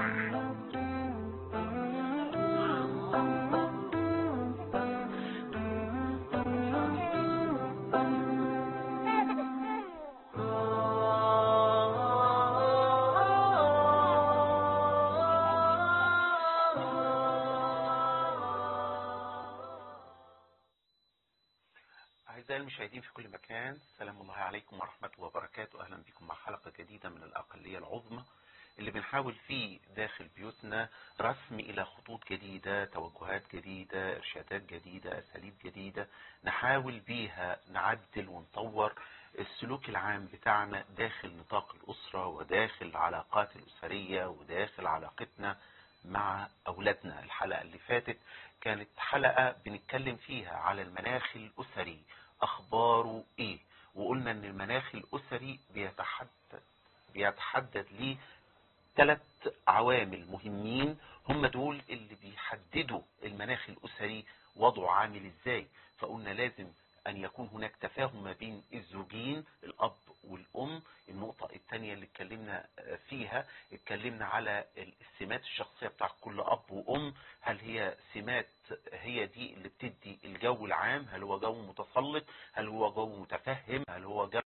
أعزائي المشاهدين في كل مكان سلام الله عليكم ورحمة وبركاته أهلا بكم مع حلقة جديدة من الأقلية العظمى اللي بنحاول فيه داخل بيوتنا رسم إلى خطوط جديدة توجهات جديدة إرشادات جديدة أساليب جديدة نحاول بيها نعدل ونطور السلوك العام بتاعنا داخل نطاق الأسرة وداخل العلاقات الأسرية وداخل علاقتنا مع أولادنا الحلقة اللي فاتت كانت حلقة بنتكلم فيها على المناخ الأسري أخباره إيه وقلنا أن المناخ الأسري بيتحدد بيتحدد ليه ثلاث عوامل مهمين هم دول اللي بيحددوا المناخ الأسري وضعه عامل إزاي فقلنا لازم أن يكون هناك تفاهم ما بين الزوجين الأب والأم النقطة الثانية اللي اتكلمنا فيها اتكلمنا على السمات الشخصية بتاع كل أب وأم هل هي سمات هي دي اللي بتدي الجو العام هل هو جو متسلط هل هو جو متفهم هل هو جو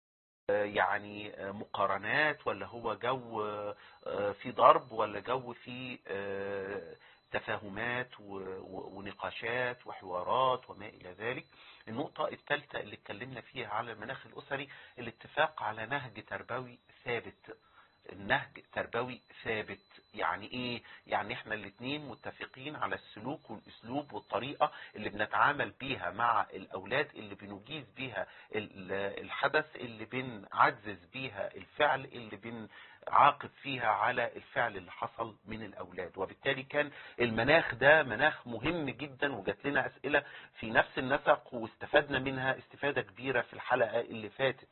يعني مقارنات ولا هو جو في ضرب ولا جو في تفاهمات ونقاشات وحوارات وما إلى ذلك النقطة الثالثة اللي اتكلمنا فيها على المناخ الأسري الاتفاق على نهج تربوي ثابت النهج تربوي ثابت يعني ايه يعني احنا الاثنين متفقين على السلوك والاسلوب والطريقة اللي بنتعامل بيها مع الاولاد اللي بنجيز بيها الحدث اللي بنعزز بيها الفعل اللي بنعاقب فيها على الفعل اللي حصل من الاولاد وبالتالي كان المناخ ده مناخ مهم جدا وجات لنا اسئلة في نفس النسق واستفدنا منها استفادة كبيرة في الحلقة اللي فاتت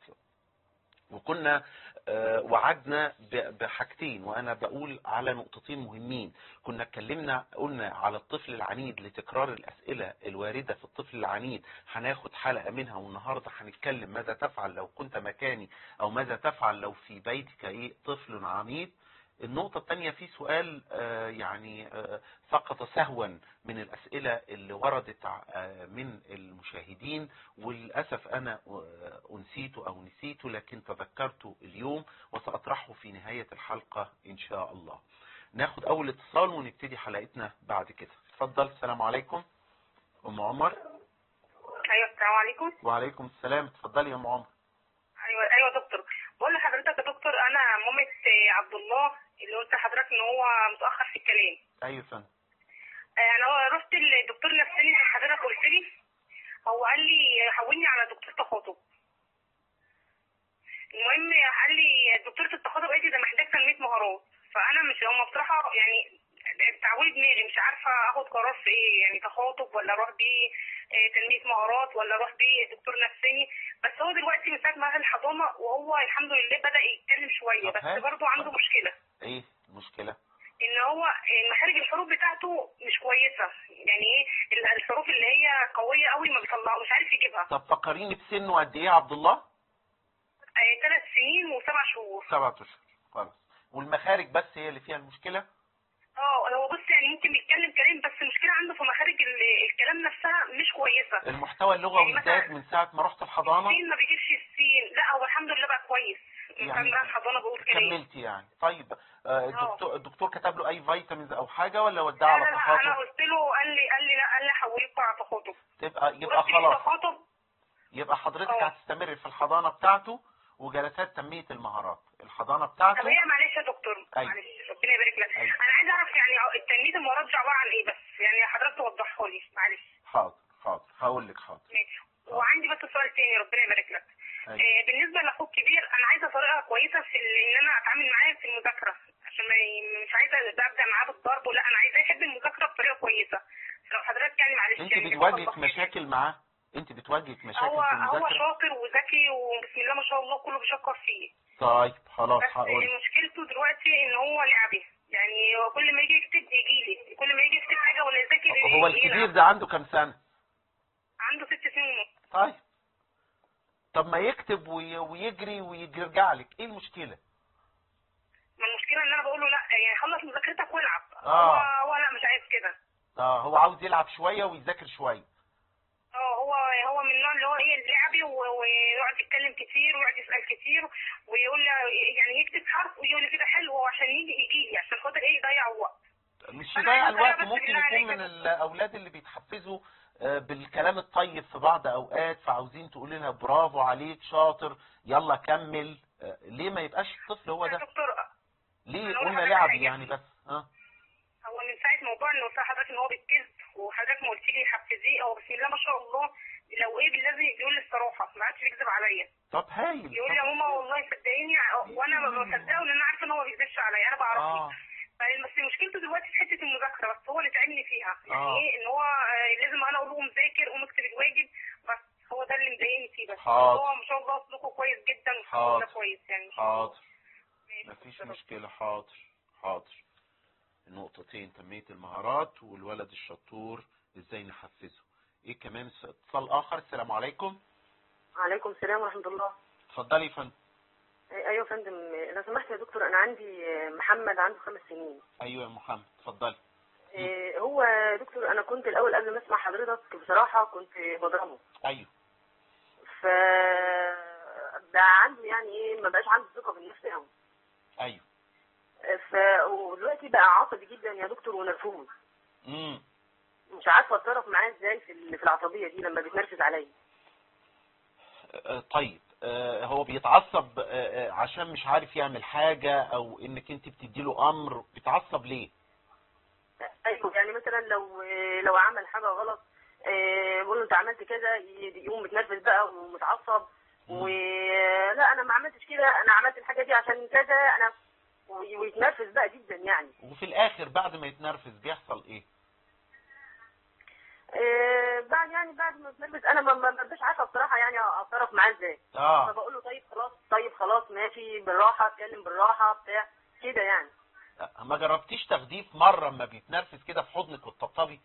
وكنا وعدنا بحاجتين وانا بقول على نقطتين مهمين كنا اتكلمنا قلنا على الطفل العنيد لتكرار الاسئلة الواردة في الطفل العنيد هناخد حلقة منها والنهاردة هنتكلم ماذا تفعل لو كنت مكاني او ماذا تفعل لو في بيتك ايه طفل عنيد النقطة الثانية في سؤال يعني سقط سهوا من الأسئلة اللي وردت من المشاهدين وللأسف أنا أنسيته أو نسيته لكن تذكرته اليوم وسأطرحه في نهاية الحلقة إن شاء الله ناخد أول اتصال ونبتدي حلقتنا بعد كده اتفضل السلام عليكم أم عمر أيوة السلام عليكم وعليكم السلام اتفضلي يا أم عمر أيوة أيوة دكتور بقول لحضرتك يا دكتور أنا مامة عبد الله اللي قلت لحضرتك ان هو متاخر في الكلام ايوه فندم انا رحت للدكتور نفساني اللي حضرتك قلت لي هو قال لي حولني على دكتور تخاطب المهم قال لي دكتوره التخاطب قالت لي ده محتاج تنميه مهارات فانا مش هم بصراحه يعني تعويل دماغي مش عارفه اخد قرار في ايه يعني تخاطب ولا اروح بيه تنميه مهارات ولا اروح بيه دكتور نفساني بس هو دلوقتي من ساعه ما الحضانه وهو الحمد لله بدا يتكلم شويه بس برضه عنده مشكله ايه المشكله ان هو مخارج الحروف بتاعته مش كويسه يعني ايه الحروف اللي هي قويه قوي ما بيطلعها مش عارف يجيبها طب فكريني بسنه قد ايه يا عبد الله ثلاث سنين وسبع شهور سبعة اشهر خلاص والمخارج بس هي اللي فيها المشكله اه هو بص يعني ممكن يتكلم كلام بس المشكله عنده في مخارج الكلام نفسها مش كويسه المحتوى اللغوي يعني زاد من ساعه ما رحت الحضانه السين ما بيجيبش السين لا هو الحمد لله بقى كويس يعني كان الحضانه بقول كلام كملتي يعني طيب آه، الدكتور الدكتور كتب له اي فيتامينز او حاجه ولا وداه لا على لا لا انا تخاطب قلت له قال لي قال لي لا قال لي حولكوا على تخاطب تبقى يبقى ورحت خلاص للتخاطب يبقى حضرتك اه. هتستمر في الحضانه بتاعته وجلسات تنميه المهارات الحضانه طب بتاعته هي معلش يا دكتور أيوة. معلش ربنا يبارك لك أيوة. انا عايزه اعرف يعني التنميه المراد دي عباره عن ايه بس يعني حضرتك توضحها لي معلش حاضر حاضر هقول لك حاضر ماشي وعندي بس سؤال تاني ربنا يبارك لك أيوة. آه بالنسبه لاخوك الكبير انا عايزه طريقه كويسه في ال- ان انا اتعامل معاه في المذاكره عشان ما ي- مش عايزه ابدا معاه بالضرب ولا انا عايزاه يحب المذاكره بطريقه كويسه لو حضرتك يعني معلش انت يعني بتواجهك توضح لي. مشاكل معاه انت بتواجهك مشاكل هو في هو المذاكره شاطر وذكي وبسم الله ما شاء الله كله بيشكر فيه طيب خلاص بس هقول مشكلته دلوقتي ان هو لعبي يعني هو كل ما يجي يكتب يجي لي كل ما يجي يكتب حاجه ولا يذاكر هو يلعب. الكبير ده عنده كام سنه عنده ست سنين ونص طيب طب ما يكتب وي- ويجري ويرجع لك ايه المشكله ما المشكله ان انا بقول له لا يعني خلص مذاكرتك والعب آه. هو هو لا مش عايز كده اه هو عاوز يلعب شوية ويذاكر شوية اه هو هو من النوع اللي هو ايه لعبي و- ويقعد يتكلم كتير ويقعد يسال كتير ويقول لي يعني يكتب حرف ويقول لي كده حلو عشان يجي يجي لي عشان خاطر ايه يضيع وقت مش أنا يضيع عايزة الوقت بس ممكن بالله يكون عليك من بس- الأولاد اللي بيتحفزوا آه، بالكلام الطيب في بعض أوقات فعاوزين تقولي لها برافو عليك شاطر يلا كمل آه، ليه ما يبقاش الطفل هو يا ده دكتور ليه أنا أقول قلنا لحضرتك لعب حاجة. يعني بس اه هو من ساعه موضوع انه قلت حضرتك ان هو بيتكذب وحضرتك ما قلت لي حفزيه هو بسم الله ما شاء الله لو ايه لازم يقول لي الصراحه ما عادش بيكذب عليا طب هايل يقول لي يا ماما والله صدقيني وانا ما بصدقه لان انا عارفه ان هو ما بيكذبش عليا انا بعرفه اه بس مشكلته دلوقتي في حته المذاكره بس هو اللي تعبني فيها يعني آه. ايه ان هو آه، لازم انا اقول له قوم ذاكر قوم اكتب الواجب بس هو ده اللي مضايقني فيه بس حاضر. هو ما شاء الله سلوكه كويس جدا حاضر. والحمد لله كويس يعني ما شاء الله. حاضر ماشي، مفيش شكراً. مشكلة حاضر حاضر النقطتين تنمية المهارات والولد الشطور ازاي نحفزه ايه كمان اتصال اخر السلام عليكم عليكم السلام ورحمة الله اتفضلي يا فندم أيوة يا فندم لو سمحت يا دكتور أنا عندي محمد عنده خمس سنين ايوه يا محمد اتفضلي إيه، هو يا دكتور أنا كنت الأول قبل ما أسمع حضرتك بصراحة كنت بضربه ايوه ف بقى عنده يعني إيه ما بقاش عنده ثقة بالنفس قوي ايوه ف ودلوقتي بقى عصبي جدا يا دكتور ونرفوز امم مش عارفة أتصرف معاه إزاي في ال- في العصبية دي لما بيتنرفز عليا آه، طيب آه، هو بيتعصب آه، آه، عشان مش عارف يعمل حاجة او انك انت بتديله امر بيتعصب ليه ايوه يعني مثلا لو لو عمل حاجه غلط آه، بقول له انت عملت كذا ي- يقوم متنرفز بقى ومتعصب ولا انا ما عملتش كده انا عملت الحاجه دي عشان كذا انا وي- ويتنرفز بقى جدا يعني وفي الاخر بعد ما يتنرفز بيحصل ايه آه، بعد يعني بعد ما يتنرفز انا ما ما- ما ببقاش عارفه بصراحه يعني اتصرف معاه ازاي اه فبقول له طيب خلاص طيب خلاص ماشي بالراحه اتكلم بالراحه بتاع كده يعني ما جربتيش تاخديه في مرة اما بيتنرفز كده في حضنك وتطبطبي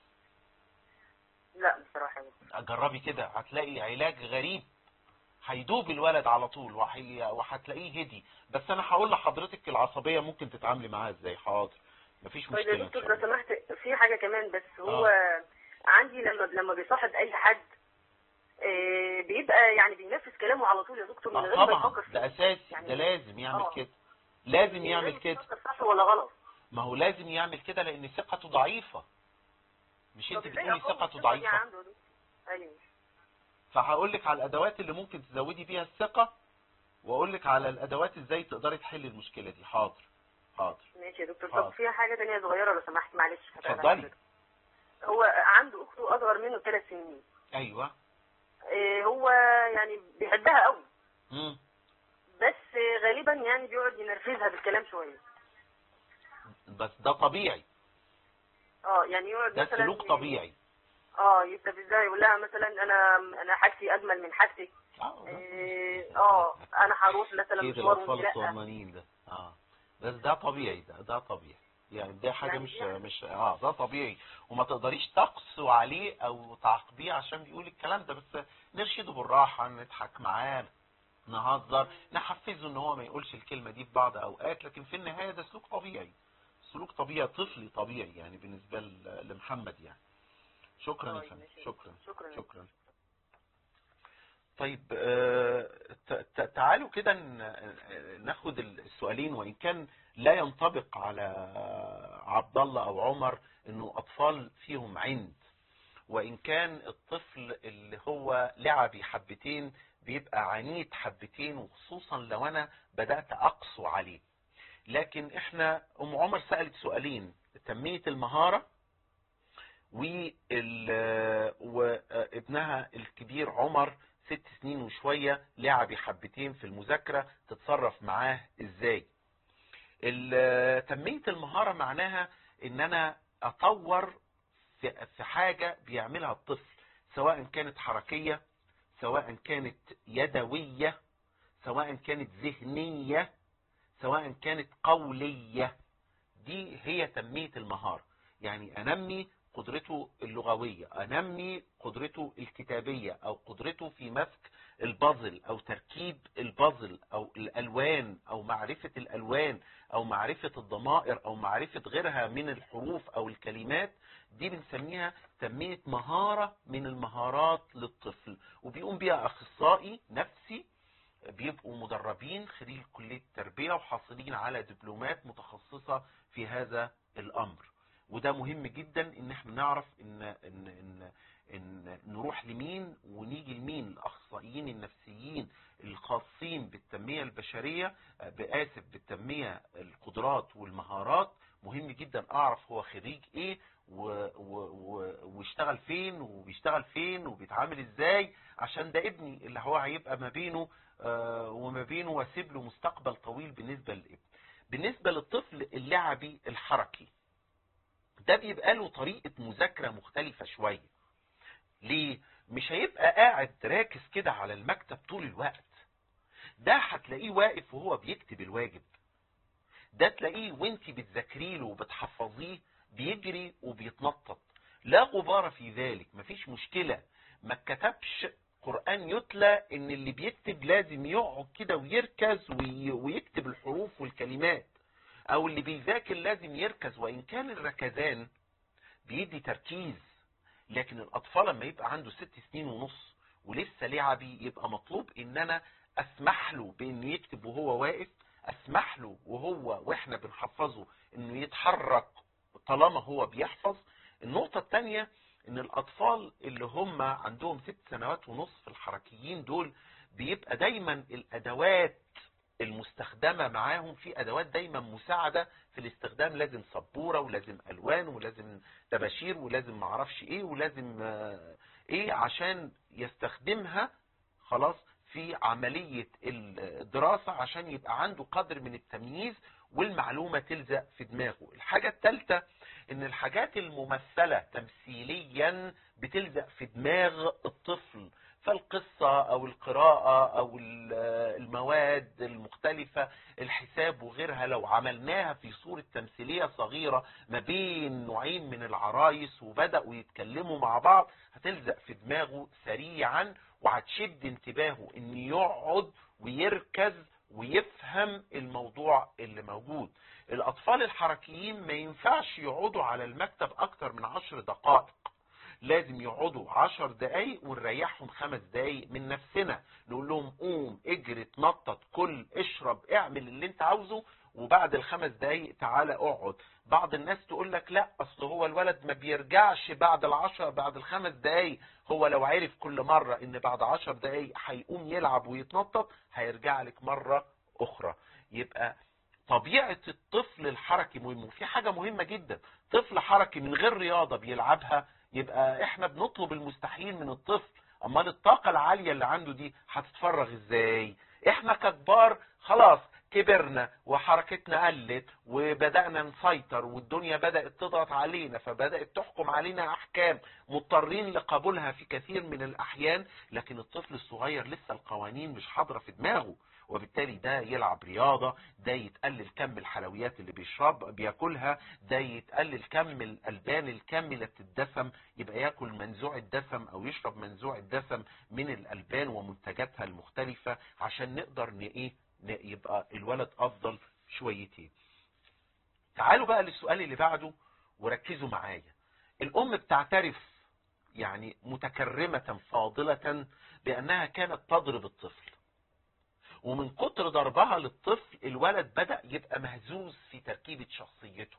لا بصراحه يعني. جربي كده هتلاقي علاج غريب هيدوب الولد على طول وهي- وهتلاقيه هدي بس انا هقول لحضرتك العصبية ممكن تتعاملي معاها ازاي حاضر مفيش طيب مشكلة يا ان دكتور شاء لو الله سمحت في حاجة كمان بس هو عندي لما لما بيصاحب أي حد آه، بيبقى يعني بينفذ كلامه على طول يا دكتور من آه غير ما طبعا يفكر فيه ده اساسي يعني- ده لازم يعمل آه. كده لازم من يعمل غير ما كده يفكر صح ولا غلط ما هو لازم يعمل كده لان ثقته ضعيفة مش انت طب إزاي بتقولي أقوي ثقته الثقة دي ضعيفة عنده يا دكتور؟ أيوه فهقول لك على الادوات اللي ممكن تزودي بيها الثقة واقول لك على الادوات ازاي تقدري تحلي المشكلة دي حاضر حاضر ماشي يا دكتور حاضر. طب فيها حاجة تانية صغيرة لو سمحت معلش هبعد عن اتفضلي حضرتك. هو عنده أخته أصغر منه ثلاث سنين ايوه آه، هو يعني بيحبها قوي مم. بس آه، غالبا يعني بيقعد ينرفزها بالكلام شوية بس ده طبيعي اه يعني يقعد ده مثلا سلوك طبيعي اه يستفزها يقول لها مثلا انا انا حاجتي اجمل من حاجتك اه إيه، اه انا هروح مثلا كده مشوار الاطفال وانت لا الصغننين ده اه بس ده طبيعي ده ده طبيعي يعني ده حاجه يعني مش يعني- مش اه ده طبيعي وما تقدريش تقسو عليه او تعاقبيه عشان بيقول الكلام ده بس نرشده بالراحه نضحك معاه نهزر نحفزه ان هو ما يقولش الكلمه دي في بعض اوقات لكن في النهايه ده سلوك طبيعي سلوك طبيعي طفلي طبيعي يعني بالنسبه ل- لمحمد يعني شكرا يا طيب، فندم ماشي. شكرا شكرا شكرا طيب آه، ت- ت- تعالوا كده ن- ناخد السؤالين وإن كان لا ينطبق على عبد الله أو عمر إنه أطفال فيهم عند وإن كان الطفل اللي هو لعبي حبتين بيبقى عنيد حبتين وخصوصا لو أنا بدأت أقسو عليه لكن إحنا أم عمر سألت سؤالين تنمية المهارة وال- وابنها الكبير عمر ست سنين وشوية لعبي حبتين في المذاكرة تتصرف معاه ازاي ال- تنمية المهارة معناها ان انا اطور في في حاجة بيعملها الطفل سواء كانت حركية سواء كانت يدوية سواء كانت ذهنية سواء كانت قولية دي هي تنمية المهارة يعني انمي قدرته اللغوية انمي قدرته الكتابية او قدرته في مسك البازل او تركيب البازل او الالوان او معرفة الالوان او معرفة الضمائر او معرفة غيرها من الحروف او الكلمات دي بنسميها تنمية مهارة من المهارات للطفل وبيقوم بيها اخصائي نفسي بيبقوا مدربين خريج كلية التربية وحاصلين على دبلومات متخصصة في هذا الامر وده مهم جدا ان احنا نعرف ان ان ان, إن نروح لمين ونيجي لمين الاخصائيين النفسيين الخاصين بالتنمية البشرية بآسف بالتنمية القدرات والمهارات مهم جدا اعرف هو خريج ايه و و و واشتغل فين وبيشتغل فين وبيتعامل ازاي عشان ده ابني اللي هو هيبقى ما بينه آه وما بينه واسيب له مستقبل طويل بالنسبة للابن بالنسبة للطفل اللعبي الحركي ده بيبقى له طريقة مذاكرة مختلفة شوية ليه مش هيبقى قاعد راكز كده على المكتب طول الوقت ده هتلاقيه واقف وهو بيكتب الواجب ده تلاقيه وانتي بتذاكري له وبتحفظيه بيجري وبيتنطط لا غبار في ذلك مفيش مشكلة ما كتبش قرآن يتلى ان اللي بيكتب لازم يقعد كده ويركز ويكتب الحروف والكلمات او اللي بيذاكر لازم يركز وان كان الركزان بيدي تركيز لكن الاطفال لما يبقى عنده ست سنين ونص ولسه لعبي يبقى مطلوب ان انا اسمح له بانه يكتب وهو واقف اسمح له وهو واحنا بنحفظه انه يتحرك طالما هو بيحفظ النقطة التانية ان الاطفال اللي هم عندهم ست سنوات ونصف الحركيين دول بيبقى دايما الادوات المستخدمة معاهم في ادوات دايما مساعدة في الاستخدام لازم سبورة ولازم الوان ولازم تباشير ولازم معرفش ايه ولازم ايه عشان يستخدمها خلاص في عملية الدراسة عشان يبقى عنده قدر من التمييز والمعلومة تلزق في دماغه الحاجة الثالثة ان الحاجات الممثلة تمثيليا بتلزق في دماغ الطفل فالقصة او القراءة او المواد المختلفة الحساب وغيرها لو عملناها في صورة تمثيلية صغيرة ما بين نوعين من العرايس وبدأوا يتكلموا مع بعض هتلزق في دماغه سريعا وهتشد انتباهه ان يقعد ويركز ويفهم الموضوع اللي موجود الاطفال الحركيين ما ينفعش يقعدوا على المكتب اكتر من عشر دقائق لازم يقعدوا عشر دقايق ونريحهم خمس دقايق من نفسنا نقول لهم قوم اجري اتنطط كل اشرب اعمل اللي انت عاوزه وبعد الخمس دقايق تعالى اقعد بعض الناس تقول لك لا اصل هو الولد ما بيرجعش بعد العشر بعد الخمس دقايق هو لو عرف كل مرة ان بعد عشر دقايق هيقوم يلعب ويتنطط هيرجع لك مرة اخرى يبقى طبيعة الطفل الحركي مهم وفي حاجة مهمة جدا طفل حركي من غير رياضة بيلعبها يبقى احنا بنطلب المستحيل من الطفل امال الطاقة العالية اللي عنده دي هتتفرغ ازاي احنا ككبار خلاص كبرنا وحركتنا قلت وبدأنا نسيطر والدنيا بدأت تضغط علينا فبدأت تحكم علينا أحكام مضطرين لقبولها في كثير من الأحيان لكن الطفل الصغير لسه القوانين مش حاضرة في دماغه وبالتالي ده يلعب رياضة ده يتقلل كم الحلويات اللي بيشرب بياكلها ده يتقلل كم الألبان الكاملة الدسم يبقى ياكل منزوع الدسم أو يشرب منزوع الدسم من الألبان ومنتجاتها المختلفة عشان نقدر ايه يبقى الولد افضل شويتين تعالوا بقى للسؤال اللي بعده وركزوا معايا الام بتعترف يعني متكرمة فاضلة بانها كانت تضرب الطفل ومن كتر ضربها للطفل الولد بدأ يبقى مهزوز في تركيبة شخصيته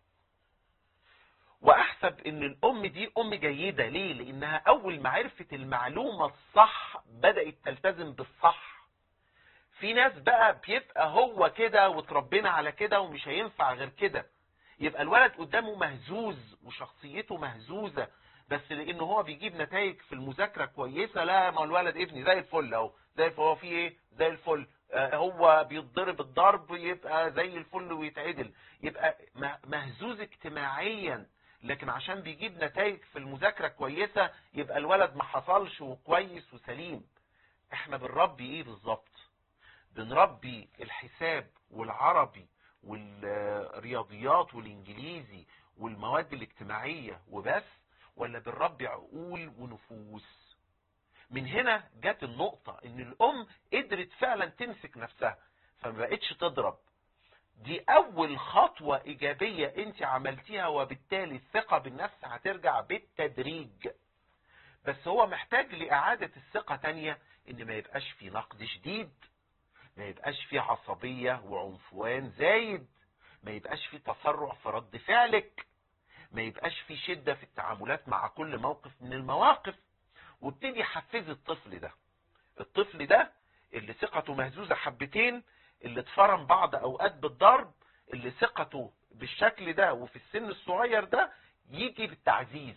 واحسب ان الام دي ام جيدة ليه لانها اول ما عرفت المعلومة الصح بدأت تلتزم بالصح في ناس بقى بيبقى هو كده وتربينا على كده ومش هينفع غير كده يبقى الولد قدامه مهزوز وشخصيته مهزوزة بس لانه هو بيجيب نتائج في المذاكرة كويسة لا ما الولد ابني زي الفل اهو زي الفل هو في ايه زي الفل آه هو بيتضرب الضرب يبقى زي الفل ويتعدل يبقى مهزوز اجتماعيا لكن عشان بيجيب نتائج في المذاكرة كويسة يبقى الولد ما حصلش وكويس وسليم احنا بنربي ايه بالظبط بنربي الحساب والعربي والرياضيات والانجليزي والمواد الاجتماعية وبس ولا بنربي عقول ونفوس من هنا جت النقطة ان الام قدرت فعلا تمسك نفسها فما بقتش تضرب دي اول خطوة ايجابية انت عملتيها وبالتالي الثقة بالنفس هترجع بالتدريج بس هو محتاج لاعادة الثقة تانية ان ما يبقاش في نقد شديد ما يبقاش في عصبية وعنفوان زايد ما يبقاش في تسرع في رد فعلك ما يبقاش في شدة في التعاملات مع كل موقف من المواقف وابتدي حفزي الطفل ده الطفل ده اللي ثقته مهزوزة حبتين اللي اتفرم بعض اوقات بالضرب اللي ثقته بالشكل ده وفي السن الصغير ده يجي بالتعزيز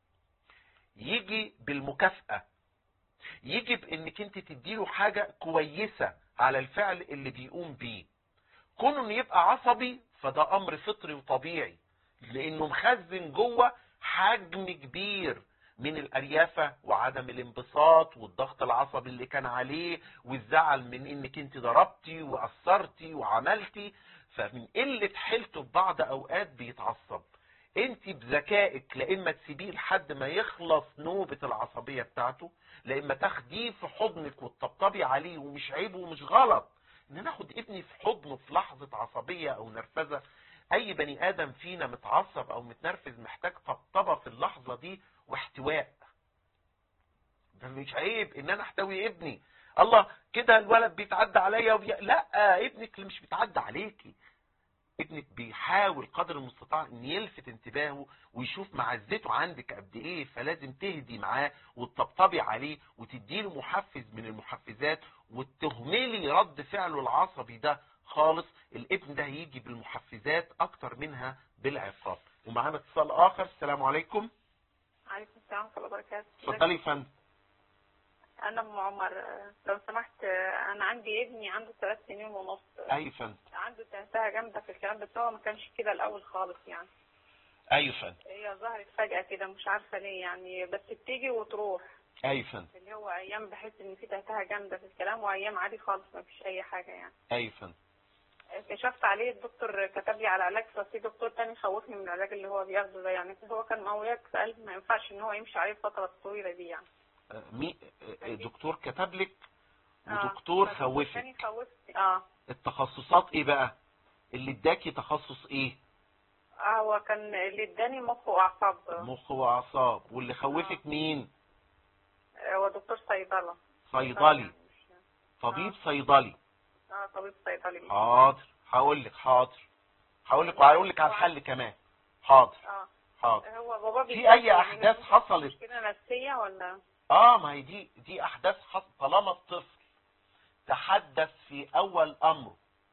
يجي بالمكافأة يجي بانك انت تديله حاجة كويسة على الفعل اللي بيقوم بيه كونه انه يبقى عصبي فده امر فطري وطبيعي لانه مخزن جوه حجم كبير من الاريافة وعدم الانبساط والضغط العصبي اللي كان عليه والزعل من انك انت ضربتي واثرتي وعملتي فمن قلة حيلته في بعض اوقات بيتعصب انت بذكائك لا اما تسيبيه لحد ما يخلص نوبة العصبية بتاعته لا اما تاخديه في حضنك وتطبطبي عليه ومش عيب ومش غلط ان انا اخد ابني في حضنه في لحظة عصبية او نرفزة اي بني ادم فينا متعصب او متنرفز محتاج طبطبة في اللحظة دي واحتواء ده مش عيب ان انا احتوي ابني الله كده الولد بيتعدى عليا وبي... لا ابنك اللي مش بيتعدى عليكي ابنك بيحاول قدر المستطاع ان يلفت انتباهه ويشوف معزته عندك قد ايه فلازم تهدي معاه وتطبطبي عليه وتديله محفز من المحفزات وتهملي رد فعله العصبي ده خالص الابن ده هيجي بالمحفزات اكتر منها بالعقاب ومعانا اتصال اخر السلام عليكم عليكم السلام ورحمة الله وبركاته اتفضلي يا فندم أنا أم عمر لو سمحت أنا عندي ابني عنده ثلاث سنين ونص اي يا فندم عنده تهتها جامدة في الكلام بس هو ما كانش كده الأول خالص يعني اي يا فندم هي ظهرت فجأة كده مش عارفة ليه يعني بس بتيجي وتروح اي يا فندم اللي هو أيام بحس إن في تهتها جامدة في الكلام وأيام عادي خالص ما فيش أي حاجة يعني اي يا فندم كشفت عليه الدكتور كتب لي على علاج بس في دكتور تاني خوفني من العلاج اللي هو بياخده ده يعني هو كان مقوياك فقال ما ينفعش إن هو يمشي عليه الفترة الطويلة دي يعني آه، مي آه، دكتور كتب لك آه. ودكتور فالدكتور خوفك تاني خوفني اه التخصصات ايه بقى اللي اداكي تخصص ايه اه هو كان اللي اداني مخ واعصاب مخ واعصاب واللي خوفك مين هو دكتور صيدله صيدلي طبيب صيدلي اه طبيب صيدلي حاضر هقول لك حاضر هقول لك وهقول لك على الحل كمان حاضر اه حاضر هو بابا في بيتكلم اي يعني احداث مفيش حصلت مشكله نفسيه ولا اه ما هي دي دي احداث حصل طالما الطفل تحدث في اول امره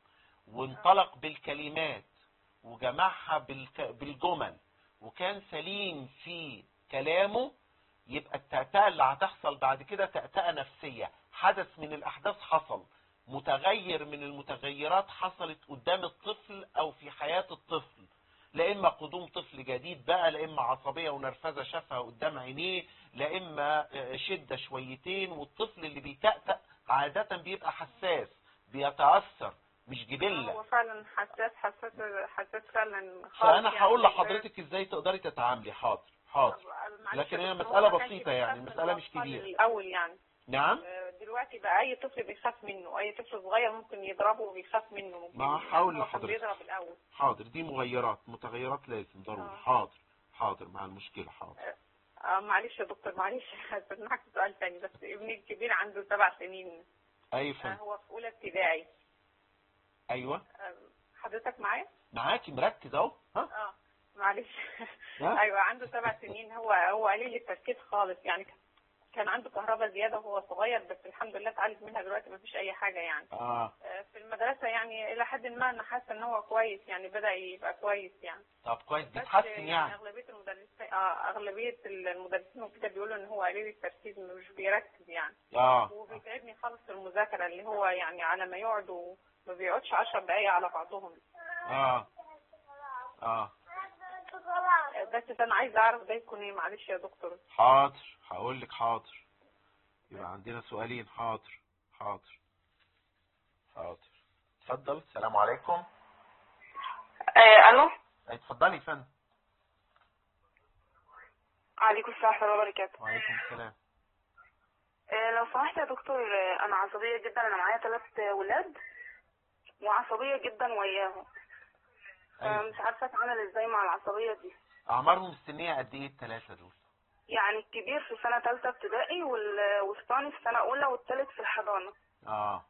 وانطلق بالكلمات وجمعها بالك- بالجمل وكان سليم في كلامه يبقى التأتأة اللي هتحصل بعد كده تأتأة نفسية حدث من الأحداث حصل متغير من المتغيرات حصلت قدام الطفل أو في حياة الطفل لا إما قدوم طفل جديد بقى لا إما عصبية ونرفزة شافها قدام عينيه لا إما آه، شدة شويتين والطفل اللي بيتأتأ عادة بيبقى حساس بيتأثر مش جبلة هو فعلا حساس حساس حساس فعلا خالص فأنا يعني. هقول لحضرتك إزاي تقدري تتعاملي حاضر حاضر معلش لكن هي بس هو مسألة ما كانش بسيطة يعني، بيخاف مسألة من مش الأطفال كبيرة. الاول يعني نعم آه، دلوقتي بقى اي طفل بيخاف منه اي طفل صغير ممكن يضربه وبيخاف منه ممكن ما يعني هقول هو كان لحضرتك. بيضرب الاول حاضر دي مغيرات متغيرات لازم ضروري آه. حاضر حاضر مع المشكلة حاضر آه معلش يا دكتور معلش هسمعك سؤال تاني بس ابني الكبير عنده سبع سنين أي آه فن هو في اولى ابتدائي أيوة آه حضرتك معايا؟ معاكي مركز أهو ها اه معلش ها؟ ايوه عنده سبع سنين هو هو قليل التركيز خالص يعني كان- كان عنده كهرباء زياده وهو صغير بس الحمد لله اتعالج منها دلوقتي ما فيش اي حاجه يعني آه آه في المدرسه يعني الى حد ما انا حاسه ان هو كويس يعني بدا يبقى كويس يعني طب كويس بس بيتحسن يعني يعني اغلبيه المدرسين اه اغلبيه المدرسين وكده بيقولوا ان هو قليل التركيز مش بيركز يعني آه وبيتعبني خالص في المذاكره اللي هو يعني على ما يقعدوا ما بيقعدش 10 دقايق على بعضهم آه آه آه، بس انا عايزه اعرف ده يكون ايه معلش يا دكتور حاضر هقول لك حاضر يبقى عندنا سؤالين حاضر حاضر حاضر اتفضل السلام عليكم آه الو اتفضلي يا فندم عليكم السلام ورحمه الله وبركاته وعليكم السلام آه، لو سمحت يا دكتور آه، انا عصبيه جدا انا معايا ثلاث ولاد وعصبيه جدا وياهم أيوة. فمش عارفه اتعامل ازاي مع العصبيه دي اعمارهم السنيه قد ايه الثلاثه دول يعني الكبير في سنه ثالثه ابتدائي والوسطاني في سنه اولى والثالث في الحضانه اه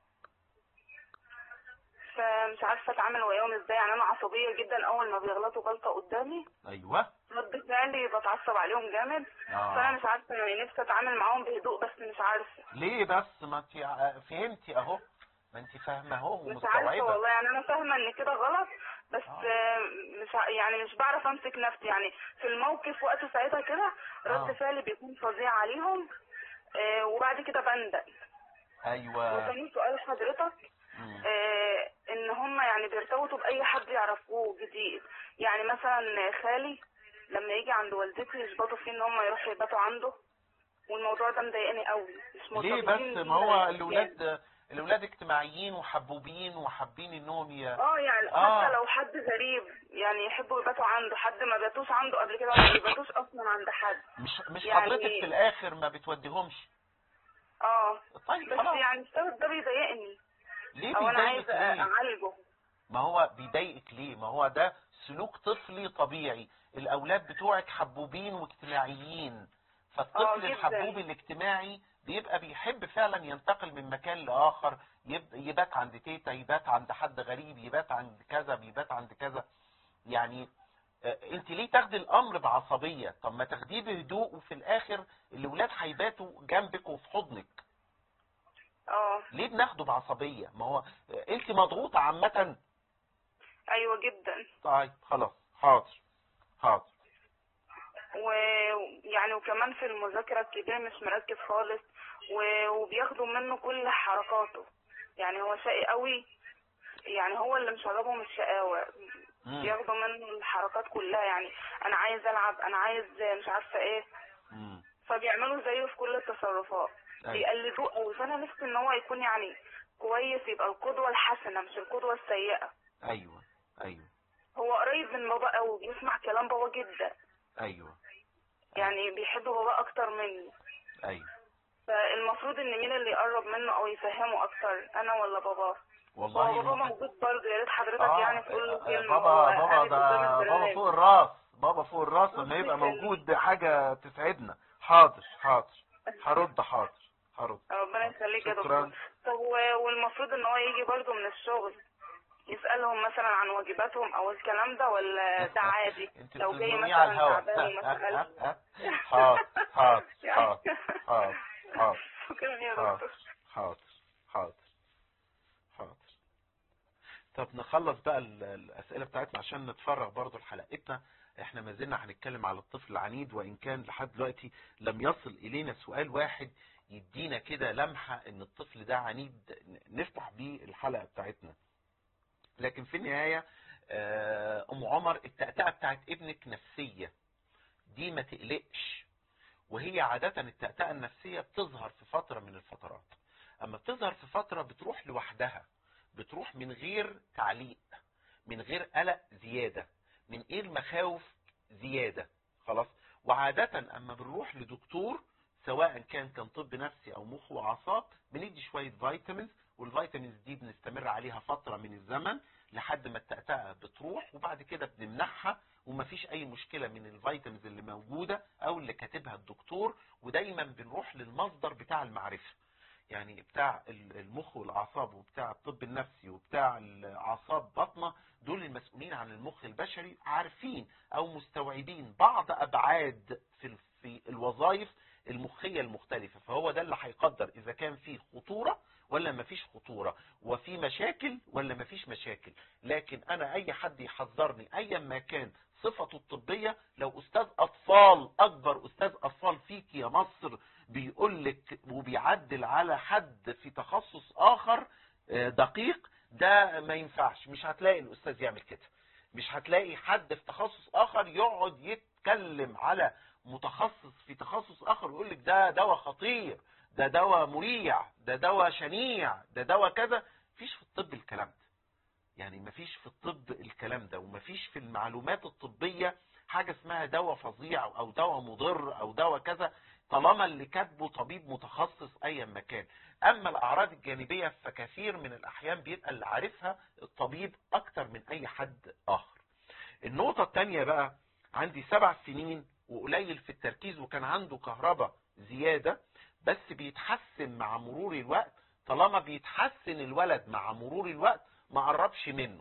فمش عارفه اتعامل وياهم ازاي يعني انا عصبيه جدا اول ما بيغلطوا غلطه قدامي ايوه رد فعلي بتعصب عليهم جامد فانا اه مش عارفه يعني نفسي اتعامل معاهم بهدوء بس مش عارفه ليه بس ما انت ع- فهمتي اهو ما انت فاهمه اهو مش عارفه ومستوعبه والله يعني انا فاهمه ان كده غلط بس آه. آه، مش ع- يعني مش بعرف امسك نفسي يعني في الموقف وقت ساعتها كده رد آه. فعلي بيكون فظيع عليهم آه، وبعد كده بندق ايوه وكمان سؤال حضرتك مم. آه، ان هم يعني بيرتبطوا باي حد يعرفوه جديد يعني مثلا خالي لما يجي عند والدتي يشبطوا فيه ان هم يروحوا يباتوا عنده والموضوع ده مضايقني قوي مش ليه مرتبطين بس بيه ما هو يعني. الاولاد الاولاد اجتماعيين وحبوبين وحابين انهم ي... اه يعني آه. حتى لو حد غريب يعني يحبوا يباتوا عنده حد ما باتوش عنده قبل كده ما بيباتوش اصلا عند حد مش مش يعني- حضرتك في الاخر ما بتوديهمش اه طيب بس خلاص يعني السبب ده بيضايقني ليه او انا عايزه بيضايقك ليه اعالجه ما هو بيضايقك ليه ما هو ده سلوك طفلي طبيعي الاولاد بتوعك حبوبين واجتماعيين آه، فالطفل جداً. الحبوب الاجتماعي بيبقى بيحب فعلا ينتقل من مكان لاخر يب- يبات عند تيتا يبات عند حد غريب يبات عند كذا بيبات عند كذا يعني آه، انت ليه تاخدي الامر بعصبيه طب ما تاخديه بهدوء وفي الاخر الاولاد هيباتوا جنبك وفي حضنك اه ليه بناخده بعصبيه ما هو آه، انت مضغوطه عامه ايوه جدا طيب خلاص حاضر حاضر ويعني وكمان في المذاكره الكبير مش مركز خالص و- وبياخدوا منه كل حركاته يعني هو شقي قوي يعني هو اللي مشربهم الشقاوه مم. بياخدوا منه الحركات كلها يعني انا عايز العب انا عايز مش عارفه ايه مم. فبيعملوا زيه في كل التصرفات أيوة. بيقلدوه قوي فانا نفسي ان هو يكون يعني كويس يبقى القدوه الحسنه مش القدوه السيئه ايوه ايوه هو قريب من بابا قوي بيسمع كلام بابا جدا ايوه يعني بيحب بابا اكتر مني ايوه فالمفروض ان مين اللي يقرب منه او يفهمه اكتر انا ولا بابا والله هو بابا الواحد- موجود برضه يا ريت حضرتك آه، يعني تقول له آه، كلمه بابا هو بابا قاعد ده قدام بابا البرنامج. فوق الراس بابا فوق الراس لما يبقى يخليك. موجود ده حاجة تسعدنا حاضر حاضر هرد حاضر هرد ربنا يخليك يا شكراً. دكتور طب و- والمفروض ان هو يجي برضه من الشغل يسألهم مثلا عن واجباتهم او الكلام ده ولا ده عادي انت لو جاي بتظلميه على مثلا الهوا تعبان وما سألش حاضر حاضر يعني. حاضر حاضر حاضر شكرا يا حاضر دكتور حاضر حاضر حاضر طب نخلص بقى ال- الأسئلة بتاعتنا عشان نتفرغ برضو لحلقتنا احنا ما زلنا هنتكلم على الطفل العنيد وإن كان لحد دلوقتي لم يصل إلينا سؤال واحد يدينا كده لمحة إن الطفل ده عنيد نفتح بيه الحلقة بتاعتنا لكن في النهاية آه، أم عمر التأتأة بتاعت ابنك نفسية دي ما تقلقش وهي عادة التأتأة النفسية بتظهر في فترة من الفترات اما بتظهر في فترة بتروح لوحدها بتروح من غير تعليق من غير قلق زيادة من غير مخاوف زيادة خلاص وعادة اما بنروح لدكتور سواء كان كان طب نفسي او مخ واعصاب بندي شوية فيتامينز والفيتامينز دي بنستمر عليها فترة من الزمن لحد ما التأتأة بتروح وبعد كده بنمنحها ومفيش اي مشكلة من الفيتامينز اللي موجودة او اللي كاتبها الدكتور ودايما بنروح للمصدر بتاع المعرفة يعني بتاع المخ والاعصاب وبتاع الطب النفسي وبتاع الاعصاب بطنه دول المسؤولين عن المخ البشري عارفين او مستوعبين بعض ابعاد في في الوظائف المخيه المختلفه فهو ده اللي هيقدر اذا كان في خطوره ولا مفيش خطوره وفي مشاكل ولا مفيش مشاكل لكن انا اي حد يحذرني ايا ما كان صفته الطبيه لو استاذ اطفال اكبر استاذ اطفال فيك يا مصر بيقول لك وبيعدل على حد في تخصص اخر آه، دقيق ده ما ينفعش مش هتلاقي الاستاذ يعمل كده مش هتلاقي حد في تخصص اخر يقعد يتكلم على متخصص في تخصص اخر ويقول لك ده دواء خطير ده دواء مريع ده دواء شنيع ده دواء كذا مفيش في الطب الكلام ده يعني مفيش في الطب الكلام ده ومفيش في المعلومات الطبية حاجة اسمها دواء فظيع او دواء مضر او دواء كذا طالما اللي كاتبه طبيب متخصص ايا ما كان اما الاعراض الجانبية فكثير من الاحيان بيبقى اللي عارفها الطبيب اكتر من اي حد اخر النقطة التانية بقى عندي سبع سنين وقليل في التركيز وكان عنده كهرباء زيادة بس بيتحسن مع مرور الوقت طالما بيتحسن الولد مع مرور الوقت ما قربش منه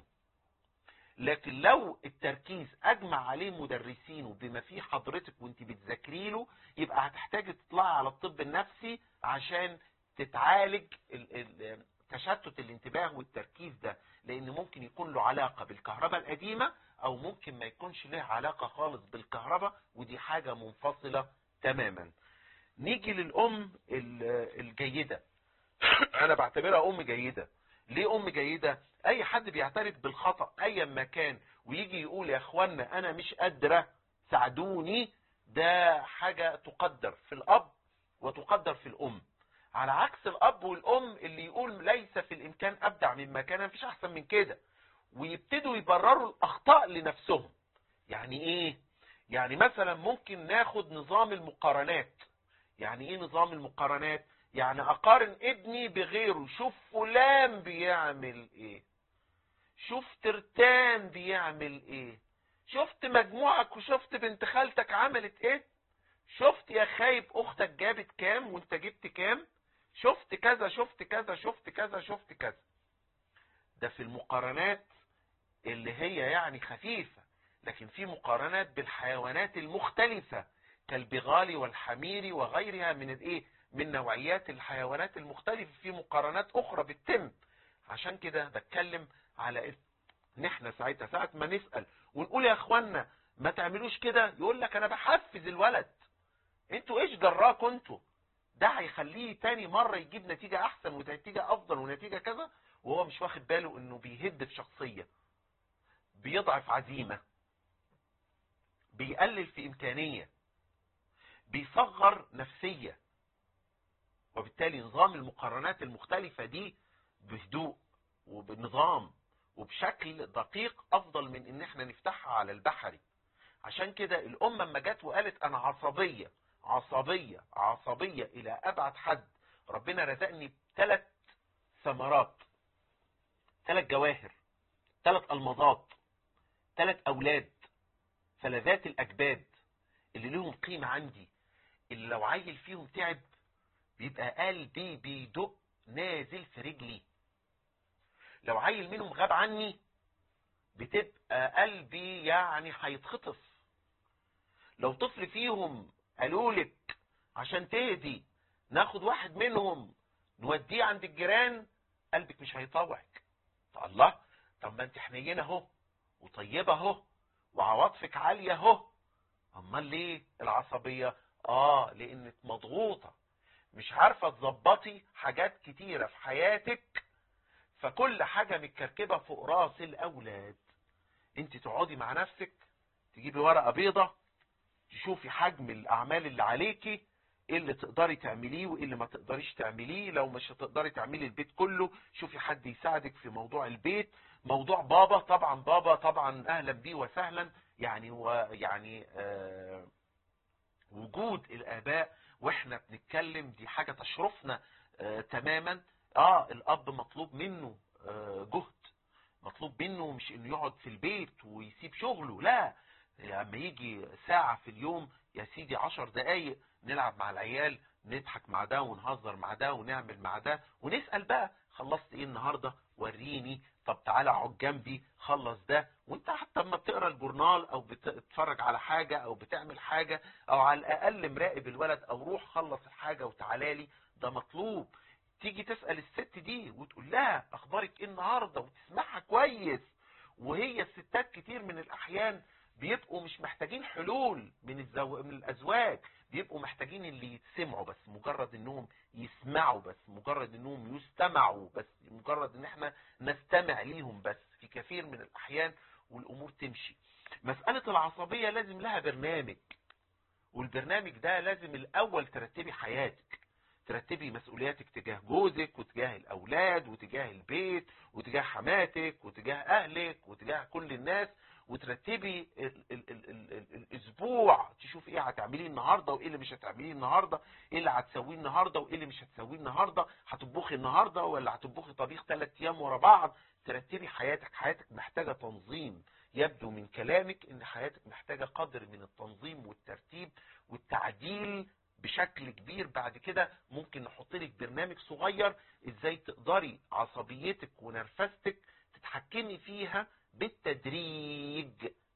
لكن لو التركيز اجمع عليه مدرسينه بما فيه حضرتك وانت بتذاكري له يبقى هتحتاجي تطلعي على الطب النفسي عشان تتعالج ال- ال- تشتت الانتباه والتركيز ده لان ممكن يكون له علاقة بالكهرباء القديمة او ممكن ما يكونش له علاقة خالص بالكهرباء ودي حاجة منفصلة تماما نيجي للام ال- الجيدة انا بعتبرها ام جيدة ليه ام جيدة اي حد بيعترف بالخطأ ايا ما كان ويجي يقول يا اخوانا انا مش قادرة ساعدوني ده حاجة تقدر في الاب وتقدر في الام على عكس الاب والام اللي يقول ليس في الامكان ابدع مما كان مفيش احسن من كده ويبتدوا يبرروا الاخطاء لنفسهم يعني ايه يعني مثلا ممكن ناخد نظام المقارنات يعني ايه نظام المقارنات يعني اقارن ابني بغيره شوف فلان بيعمل ايه شوف ترتان بيعمل ايه شفت مجموعك وشفت بنت خالتك عملت ايه شفت يا خايب اختك جابت كام وانت جبت كام شفت كذا شفت كذا شفت كذا شفت كذا ده في المقارنات اللي هي يعني خفيفة لكن في مقارنات بالحيوانات المختلفة كالبغال والحمير وغيرها من الايه من نوعيات الحيوانات المختلفة في مقارنات اخرى بتتم عشان كده بتكلم على ان احنا ساعتها ساعة ما نسأل ونقول يا اخوانا ما تعملوش كده يقول لك انا بحفز الولد انتوا ايش جراكوا انتوا ده هيخليه تاني مرة يجيب نتيجة احسن ونتيجة افضل ونتيجة كذا وهو مش واخد باله انه بيهد في شخصية بيضعف عزيمة بيقلل في امكانية بيصغر نفسية وبالتالي نظام المقارنات المختلفة دي بهدوء وبنظام وبشكل دقيق افضل من ان احنا نفتحها على البحري عشان كده الامة اما جت وقالت انا عصبية عصبية عصبية الى ابعد حد ربنا رزقني بثلاث ثمرات ثلاث جواهر ثلاث المظات ثلاث اولاد فلذات الاجباد اللي لهم قيمة عندي اللي لو عيل فيهم تعب بيبقى قلبي بيدق نازل في رجلي لو عيل منهم غاب عني بتبقى قلبي يعني هيتخطف لو طفل فيهم قالوا لك عشان تهدي ناخد واحد منهم نوديه عند الجيران قلبك مش هيطوعك طب الله طب ما انت حنينه اهو وطيبه اهو وعواطفك عاليه اهو امال ليه العصبيه اه لانك مضغوطه مش عارفه تظبطي حاجات كتيره في حياتك فكل حاجه متكركبه فوق راس الاولاد انت تقعدي مع نفسك تجيبي ورقه بيضه تشوفي حجم الاعمال اللي عليكي ايه اللي تقدري تعمليه وايه اللي ما تقدريش تعمليه لو مش هتقدري تعملي البيت كله شوفي حد يساعدك في موضوع البيت موضوع بابا طبعا بابا طبعا اهلا بيه وسهلا يعني ويعني آه وجود الاباء واحنا بنتكلم دي حاجة تشرفنا آه تماما اه الاب مطلوب منه آه جهد مطلوب منه مش انه يقعد في البيت ويسيب شغله لا لما يجي ساعة في اليوم يا سيدي عشر دقايق نلعب مع العيال نضحك مع ده ونهزر مع ده ونعمل مع ده ونسأل بقى خلصت ايه النهاردة وريني طب تعالى اقعد جنبي خلص ده وانت حتى لما بتقرا الجورنال او بتتفرج على حاجة او بتعمل حاجة او على الاقل مراقب الولد او روح خلص الحاجة وتعالى لي ده مطلوب تيجي تسأل الست دي وتقول لها اخبارك ايه النهاردة وتسمعها كويس وهي الستات كتير من الاحيان بيبقوا مش محتاجين حلول من الزو... من الازواج بيبقوا محتاجين اللي يتسمعوا بس مجرد انهم يسمعوا بس مجرد انهم يستمعوا بس مجرد ان احنا نستمع ليهم بس في كثير من الاحيان والامور تمشي مسألة العصبية لازم لها برنامج والبرنامج ده لازم الاول ترتبي حياتك ترتبي مسؤولياتك تجاه جوزك وتجاه الاولاد وتجاه البيت وتجاه حماتك وتجاه اهلك وتجاه كل الناس وترتبي ال ال ال ال ال الاسبوع تشوف ايه هتعمليه النهارده وايه اللي مش هتعمليه النهارده ايه اللي هتسويه النهارده وايه اللي مش هتسويه النهارده هتطبخي النهارده ولا هتطبخي طبيخ ثلاث ايام ورا بعض ترتبي حياتك حياتك محتاجه تنظيم يبدو من كلامك ان حياتك محتاجه قدر من التنظيم والترتيب والتعديل بشكل كبير بعد كده ممكن نحط لك برنامج صغير ازاي تقدري عصبيتك ونرفستك تتحكمي فيها بالتدريج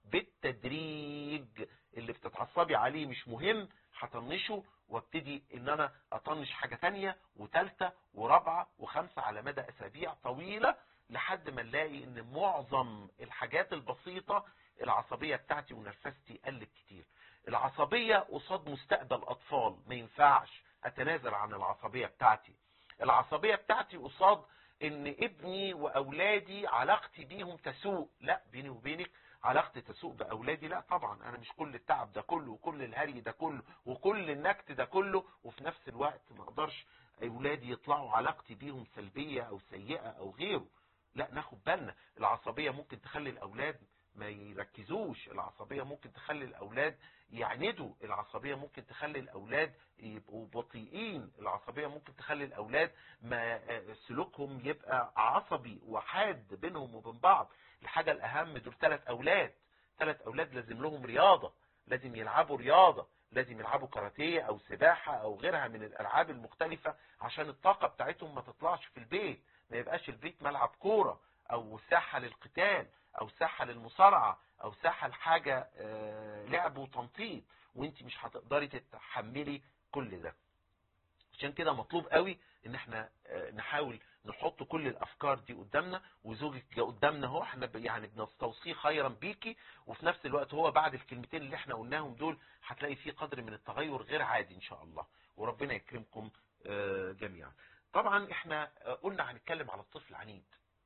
بالتدريج اللي بتتعصبي عليه مش مهم هطنشه وابتدي ان انا اطنش حاجة تانية وتالتة ورابعة وخمسة على مدى اسابيع طويلة لحد ما نلاقي ان معظم الحاجات البسيطة العصبية بتاعتي ونرفستي قلت كتير العصبية قصاد مستقبل اطفال ما ينفعش اتنازل عن العصبية بتاعتي العصبية بتاعتي قصاد ان ابني واولادي علاقتي بيهم تسوء لا بيني وبينك علاقتي تسوء باولادي لا طبعا انا مش كل التعب ده كله وكل الهري ده كله وكل النكت ده كله وفي نفس الوقت ما اقدرش اولادي يطلعوا علاقتي بيهم سلبية او سيئة او غيره لا ناخد بالنا العصبية ممكن تخلي الاولاد ما يركزوش العصبية ممكن تخلي الاولاد يعندوا العصبية ممكن تخلي الاولاد يبقوا بطيئين العصبية ممكن تخلي الاولاد ما سلوكهم يبقى عصبي وحاد بينهم وبين بعض الحاجة الاهم دول ثلاث اولاد ثلاث اولاد لازم لهم رياضة لازم يلعبوا رياضة لازم يلعبوا كاراتيه او سباحة او غيرها من الالعاب المختلفة عشان الطاقة بتاعتهم ما تطلعش في البيت ما يبقاش البيت ملعب كورة او ساحة للقتال او ساحة للمصارعة او ساحة لحاجة لعب وتنطيط وانت مش هتقدري تتحملي كل ده عشان كده مطلوب قوي ان احنا نحاول نحط كل الافكار دي قدامنا وزوجك قدامنا اهو احنا يعني بنستوصيه خيرا بيكي وفي نفس الوقت هو بعد الكلمتين اللي احنا قلناهم دول هتلاقي فيه قدر من التغير غير عادي ان شاء الله وربنا يكرمكم جميعا طبعا احنا قلنا هنتكلم على الطفل العنيد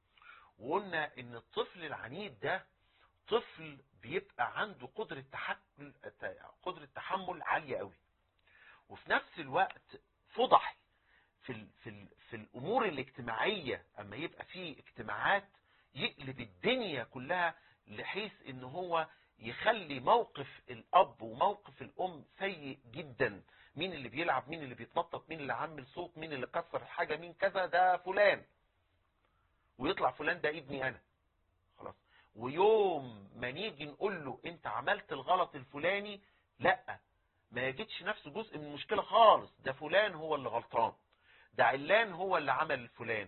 وقلنا ان الطفل العنيد ده طفل بيبقى عنده قدرة تحمل قدرة تحمل عالية قوي وفي نفس الوقت فضح في ال في ال في الامور الاجتماعية اما يبقى فيه اجتماعات يقلب الدنيا كلها لحيث ان هو يخلي موقف الاب وموقف الام سيء جدا مين اللي بيلعب مين اللي بيتنطط مين اللي عامل صوت مين اللي كسر الحاجة مين كذا ده فلان ويطلع فلان ده ابني انا خلاص ويوم ما نيجي نقول له انت عملت الغلط الفلاني لا ما يجدش نفسه جزء من المشكلة خالص ده فلان هو اللي غلطان ده علان هو اللي عمل الفلان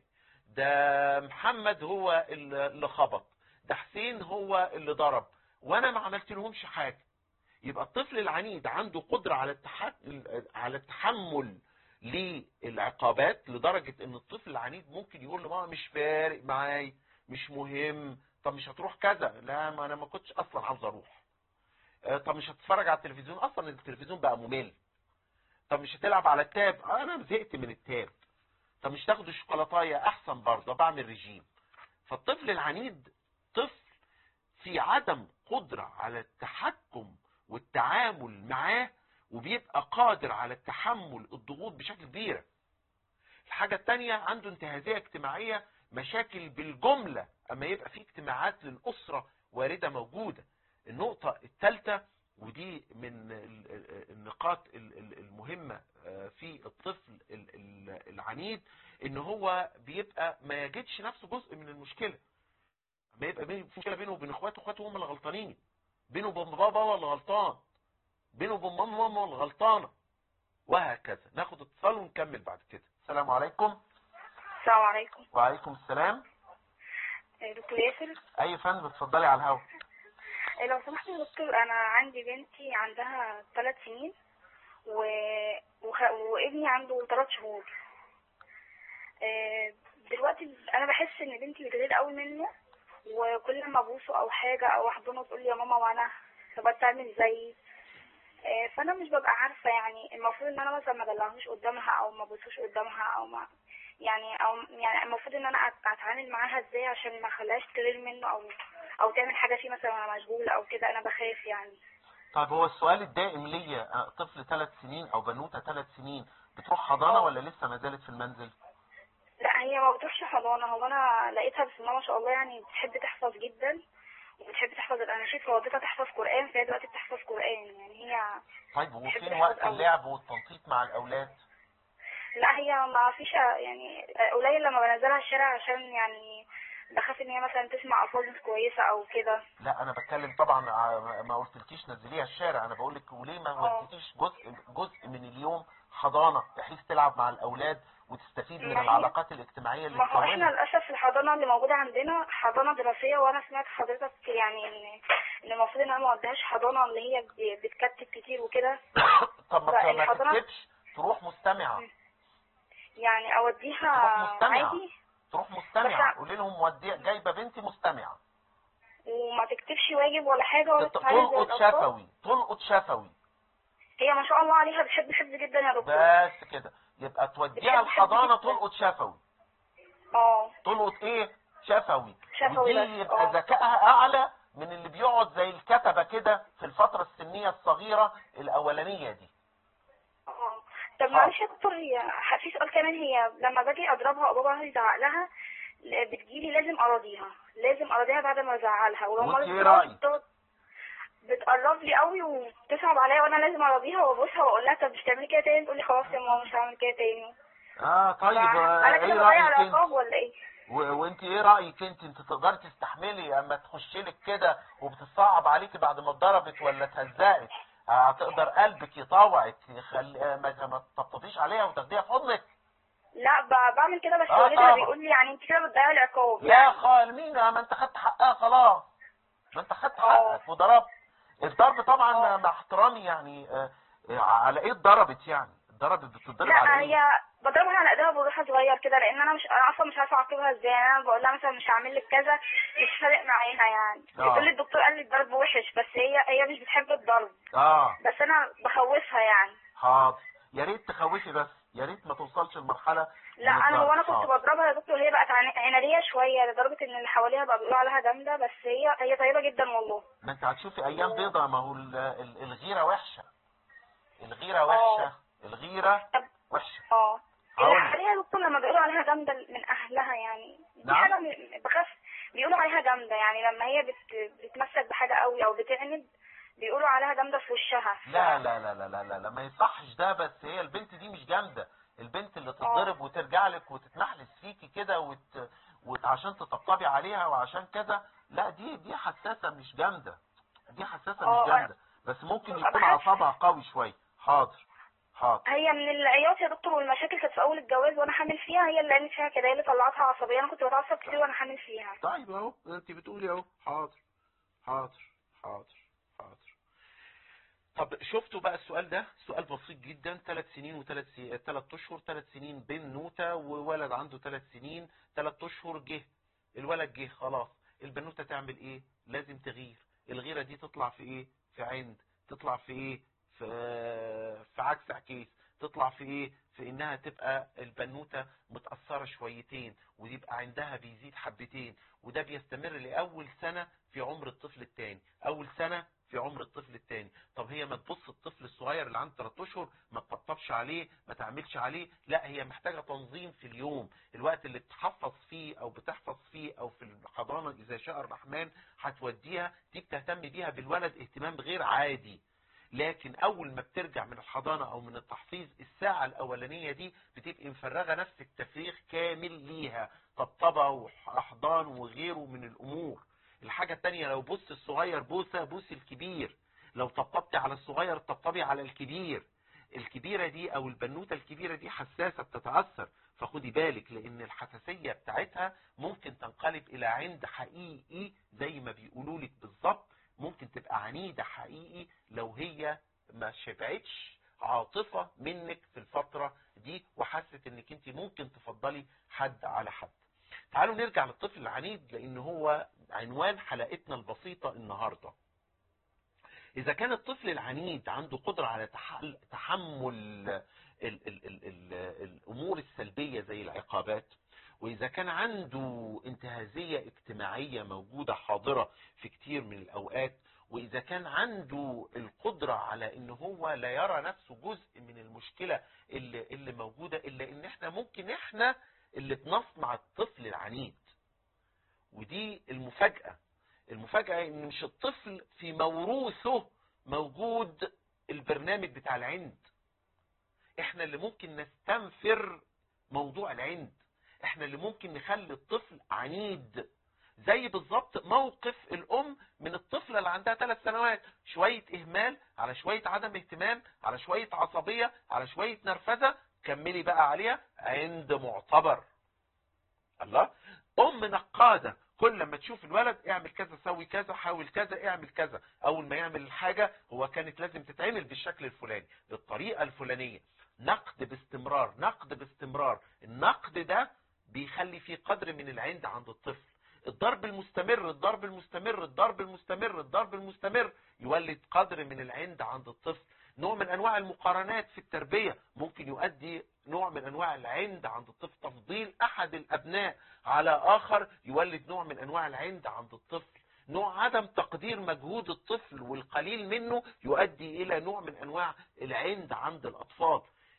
ده محمد هو اللي خبط ده حسين هو اللي ضرب وانا ما عملت لهمش حاجة يبقى الطفل العنيد عنده قدرة على على التحمل للعقابات لدرجة ان الطفل العنيد ممكن يقول لماما مش فارق معاي مش مهم طب مش هتروح كذا لا ما انا ما كنتش اصلا عاوز اروح طب مش هتتفرج على التلفزيون اصلا التلفزيون بقى ممل طب مش هتلعب على التاب انا زهقت من التاب طب مش تاخد الشوكولاتايه احسن برضه بعمل رجيم فالطفل العنيد طفل في عدم قدرة على التحكم والتعامل معاه وبيبقى قادر على التحمل الضغوط بشكل كبير الحاجة التانية عنده انتهازية اجتماعية مشاكل بالجملة اما يبقى في اجتماعات للأسرة واردة موجودة النقطة الثالثة ودي من النقاط المهمة في الطفل العنيد ان هو بيبقى ما يجدش نفسه جزء من المشكلة ما يبقى في مشكلة بينه وبين اخواته اخواته هم اللي غلطانين بينه وبين بابا هو اللي غلطان بينه وبين ماما ماما هو اللي غلطانة وهكذا ناخد اتصال ونكمل بعد كده السلام عليكم السلام عليكم وعليكم السلام دكتور ياسر اي فندم اتفضلي على الهوا لو سمحت يا دكتور انا عندي بنتي عندها ثلاث سنين و... وخ... وابني عنده ثلاث شهور دلوقتي انا بحس ان بنتي بتغير قوي منه وكل ما ابوسه او حاجه او احضنه تقول لي يا ماما وانا تبقى تعمل زيي فانا مش ببقى عارفه يعني المفروض ان انا مثلا ما ادلعهوش قدامها او ما ابوسوش قدامها او ما يعني او يعني المفروض ان انا اتعامل معاها ازاي عشان ما اخليهاش تغير منه او او تعمل حاجه فيه مثلا وانا مشغوله او كده انا بخاف يعني طيب هو السؤال الدائم ليا طفل ثلاث سنين او بنوته ثلاث سنين بتروح حضانة ولا لسه ما زالت في المنزل لا هي ما بتروحش حضانة هو انا لقيتها بسم الله ما شاء الله يعني بتحب تحفظ جدا وبتحب تحفظ الاناشيد فوديتها تحفظ قرآن فهي دلوقتي بتحفظ قرآن يعني هي طيب وفين بتحفظ وقت أوي. اللعب والتنطيط مع الاولاد لا هي ما فيش يعني قليل لما بنزلها الشارع عشان يعني بخاف ان هي مثلا تسمع الفاظ مش كويسة او كده لا انا بتكلم طبعا ع- ما قلتلكيش نزليها الشارع انا بقول لك وليه ما آه. وديتيش جزء جزء من اليوم حضانة بحيث تلعب مع الاولاد وتستفيد من ما هي- العلاقات الاجتماعية اللي ما هو احنا تكونها للاسف الحضانه اللي موجوده عندنا حضانه دراسيه وانا سمعت حضرتك يعني ان ان المفروض ان انا ما اوديهاش حضانه اللي هي ب- بتكتب كتير وكده طب ما لا، ما الحضانة- تكتبش تروح مستمعة يعني تروح اوديها مستمعة عادي تروح مستمعة بس- قولي لهم مودي جايبة بنتي مستمعة وما تكتبش واجب ولا حاجه ولا تت- تتعلم زي تلقط الاطفال شفوي تلقط شفوي هي ما شاء الله عليها بتحب الحفظ جدا يا دكتور بس كده يبقى توديها بتحب الحضانة تحفظ جداً. تلقط شفوي اه تلقط ايه شفوي شفوي ودي بس، يبقى آه. ذكائها اعلى من اللي بيقعد زي الكتبة كده في الفترة السنية الصغيرة الاولانية دي اه طب معلش يا دكتور هي في سؤال كمان هي لما باجي اضربها او بابا يزعق لها ل- بتجيلي لازم اراضيها لازم اراضيها بعد ما ازعلها ولو وانت مرة ايه رأيك؟ بتقعد- بتقرب لي قوي وبتصعب عليا وانا لازم اراضيها وابوسها واقول لها طب مش تعملي كده تاني تقول لي خلاص يا ماما مش هعمل كده تاني اه طيب آه، انا كده ايه بضيع رأيك انت العقاب ولا ايه؟ و- وانت ايه رأيك انت انت تقدري تستحملي اما تخش لك كده وبتصعب عليكي بعد ما اتضربت ولا اتهزقت هتقدر قلبك يطوعك يخلي آه، ما ما تطبطبيش عليها وتاخديها في حضنك لا ب- بعمل كده بس آه والدها طبعا. بيقول لي يعني انت كده بتضيعي العقاب لا يعني خال مين ما انت خدت حقها خلاص ما انت خدت اه. حقك وضربت الضرب طبعا اه. مع احترامي يعني آه، آه، على ايه اتضربت يعني اتضربت بتتضرب لا على ايه هي بضربها على ايديها بروحها صغير كده لان انا مش انا اصلا مش عارفه اعاقبها ازاي يعني انا بقول لها مثلا مش هعمل لك كذا مش فارق معاها يعني اه. بتقول لي الدكتور قال لي الضرب وحش بس هي هي مش بتحب الضرب اه بس انا بخوفها يعني حاضر يا ريت تخوفي بس يا ريت ما توصلش لمرحله لا من انا هو انا الضرب. كنت حاضر. بضربها يا دكتور هي بقت عن- عناديه شويه لدرجه ان اللي حواليها بقى بيقولوا عليها جامده بس هي هي طيبه جدا والله ما انت هتشوفي ايام بيضة ما هو ال- ال- الغيرة وحشة الغيرة اه. وحشة الغيرة طب وحشة اه اللي هقول لك. حواليها يا دكتور لما بيقولوا عليها جامده من اهلها يعني دي نعم. حاجه م- بخاف بيقولوا عليها جامده يعني لما هي بت... بتمسك بحاجه قوي او بتعند بيقولوا عليها جامده في وشها لا لا لا لا لا لا, لا ما يصحش ده بس هي البنت دي مش جامدة البنت اللي تتضرب وترجع لك وتتمحلس فيكي كده وت... وت... عشان تطبطبي عليها وعشان كذا لا دي دي حساسة مش جامدة دي حساسة اه، مش جامدة بس ممكن أنا يكون بحس- اعصابها قوي شوية حاضر حاضر هي من العياط يا دكتور والمشاكل كانت في اول الجواز وانا حامل فيها هي اللي قالت فيها كده هي اللي طلعتها عصبيه انا كنت بتعصب كتير وانا حامل فيها طيب اهو انت بتقولي اهو حاضر حاضر حاضر حاضر طب شفتوا بقى السؤال ده سؤال بسيط جدا ثلاث سنين وثلاث سي... ثلاث اشهر ثلاث سنين بنوته وولد عنده ثلاث سنين ثلاث اشهر جه الولد جه خلاص البنوته تعمل ايه لازم تغير الغيره دي تطلع في ايه في عند تطلع في ايه في في عكس عكيس تطلع في ايه في انها تبقى البنوته متاثره شويتين ويبقى عندها بيزيد حبتين وده بيستمر لاول سنه في عمر الطفل الثاني اول سنه في عمر الطفل الثاني طب هي ما تبص الطفل الصغير اللي عنده 3 اشهر ما تطبطبش عليه ما تعملش عليه لا هي محتاجه تنظيم في اليوم الوقت اللي بتحفظ فيه او بتحفظ فيه او في الحضانه اذا شاء الرحمن هتوديها دي بتهتم بيها بالولد اهتمام غير عادي لكن اول ما بترجع من الحضانة او من التحفيظ الساعة الاولانية دي بتبقى مفرغة نفسك تفريغ كامل ليها طبطبة واحضان وغيره من الامور الحاجة التانية لو بص الصغير بوسة بوس الكبير لو طبطبتي على الصغير طبطبي على الكبير الكبيرة دي او البنوتة الكبيرة دي حساسة بتتأثر فخدي بالك لان الحساسية بتاعتها ممكن تنقلب الى عند حقيقي زي ما بيقولوا لك بالظبط ممكن تبقى عنيدة حقيقي لو هي ما شبعتش عاطفة منك في الفترة دي وحست انك انت ممكن تفضلي حد على حد تعالوا نرجع للطفل العنيد لان هو عنوان حلقتنا البسيطة النهاردة اذا كان الطفل العنيد عنده قدرة على تحل- تحمل ال ال ال ال الامور السلبية زي العقابات واذا كان عنده انتهازية اجتماعية موجودة حاضرة في كتير من الاوقات واذا كان عنده القدرة على ان هو لا يرى نفسه جزء من المشكلة اللي, اللي موجودة الا ان احنا ممكن احنا اللي بنصنع الطفل العنيد ودي المفاجأة المفاجأة ان مش الطفل في موروثه موجود البرنامج بتاع العند احنا اللي ممكن نستنفر موضوع العند احنا اللي ممكن نخلي الطفل عنيد زي بالظبط موقف الام من الطفله اللي عندها ثلاث سنوات شويه اهمال على شويه عدم اهتمام على شويه عصبيه على شويه نرفزه كملي بقى عليها عند معتبر الله ام نقاده كل لما تشوف الولد اعمل كذا سوي كذا حاول كذا اعمل كذا اول ما يعمل الحاجه هو كانت لازم تتعمل بالشكل الفلاني بالطريقه الفلانيه نقد باستمرار نقد باستمرار النقد ده بيخلي فيه قدر من العند عند الطفل الضرب المستمر الضرب المستمر الضرب المستمر الضرب المستمر يولد قدر من العند عند الطفل نوع من انواع المقارنات في التربية ممكن يؤدي نوع من انواع العند عند الطفل تفضيل احد الابناء على اخر يولد نوع من انواع العند عند الطفل نوع عدم تقدير مجهود الطفل والقليل منه يؤدي الى نوع من انواع العند عند الاطفال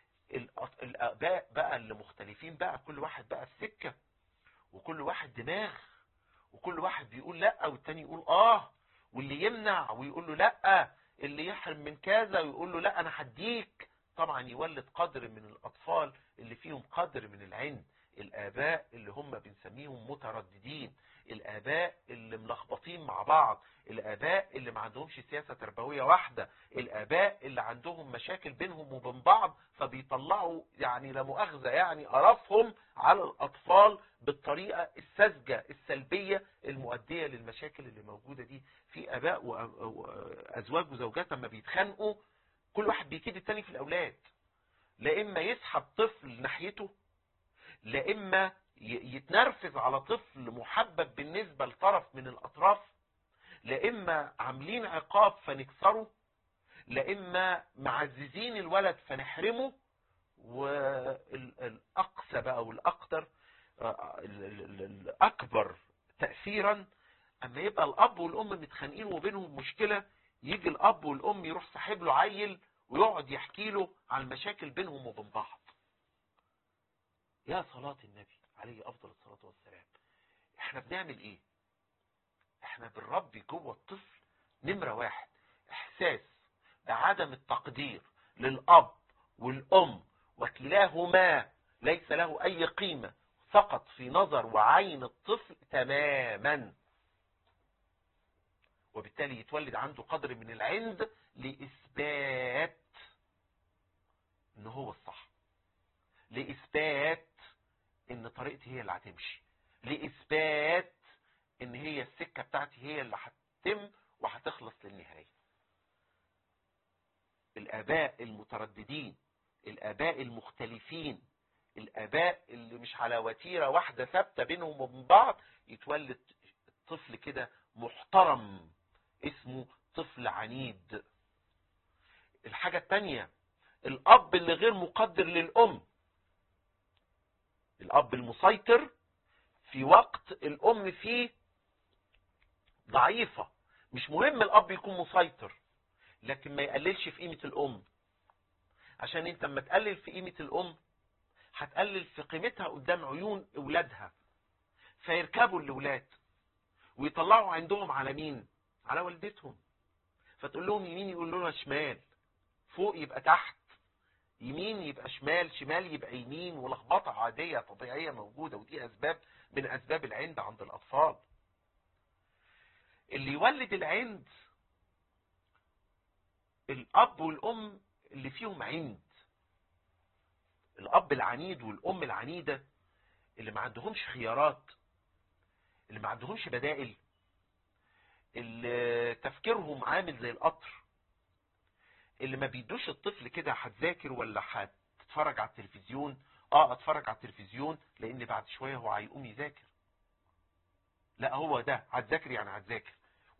الاباء بقى اللي مختلفين بقى كل واحد بقى في سكه وكل واحد دماغ وكل واحد بيقول لا والتاني يقول اه واللي يمنع ويقول له لا اللي يحرم من كذا ويقول له لا انا هديك طبعا يولد قدر من الاطفال اللي فيهم قدر من العند الاباء اللي هم بنسميهم مترددين الاباء اللي ملخبطين مع بعض الاباء اللي ما عندهمش سياسة تربوية واحدة الاباء اللي عندهم مشاكل بينهم وبين بعض فبيطلعوا يعني لا مؤاخذة يعني قرفهم على الاطفال بالطريقة الساذجة السلبية المؤدية للمشاكل اللي موجودة دي في اباء وازواج وزوجات لما بيتخانقوا كل واحد بيكيد التاني في الاولاد لا اما يسحب طفل ناحيته لا اما يتنرفز على طفل محبب بالنسبة لطرف من الاطراف لا اما عاملين عقاب فنكسره لا اما معززين الولد فنحرمه والاقصى بقى والاكتر الاكبر تأثيرا اما يبقى الاب والام متخانقين وبينهم مشكلة يجي الاب والام يروح ساحب له عيل ويقعد يحكي له عن مشاكل بينهم وبين بعض يا صلاة النبي عليه افضل الصلاة والسلام احنا بنعمل ايه احنا بنربي جوه الطفل نمرة واحد احساس بعدم التقدير للاب والام وكلاهما ليس له اي قيمة فقط في نظر وعين الطفل تماما وبالتالي يتولد عنده قدر من العند لإثبات ان هو الصح لإثبات ان طريقتي هي اللي هتمشي لإثبات ان هي السكة بتاعتي هي اللي هتتم وهتخلص للنهاية الآباء المترددين الآباء المختلفين الآباء اللي مش على وتيرة واحدة ثابتة بينهم وبين بعض يتولد طفل كده محترم اسمه طفل عنيد الحاجة التانية الأب اللي غير مقدر للأم الأب المسيطر في وقت الأم فيه ضعيفة مش مهم الأب يكون مسيطر لكن ما يقللش في قيمة الأم عشان انت لما تقلل في قيمة الأم هتقلل في قيمتها قدام عيون أولادها فيركبوا الأولاد ويطلعوا عندهم على مين على والدتهم فتقول لهم يمين يقول لنا شمال فوق يبقى تحت يمين يبقى شمال شمال يبقى يمين ولخبطة عادية طبيعية موجودة ودي أسباب من أسباب العند عند الأطفال اللي يولد العند الأب والأم اللي فيهم عند الأب العنيد والأم العنيدة اللي ما عندهمش خيارات اللي ما عندهمش بدائل اللي تفكيرهم عامل زي القطر اللي ما بيدوش الطفل كده هتذاكر ولا هتتفرج على التلفزيون اه اتفرج على التلفزيون لان بعد شوية هو هيقوم يذاكر لا هو ده هتذاكر يعني هتذاكر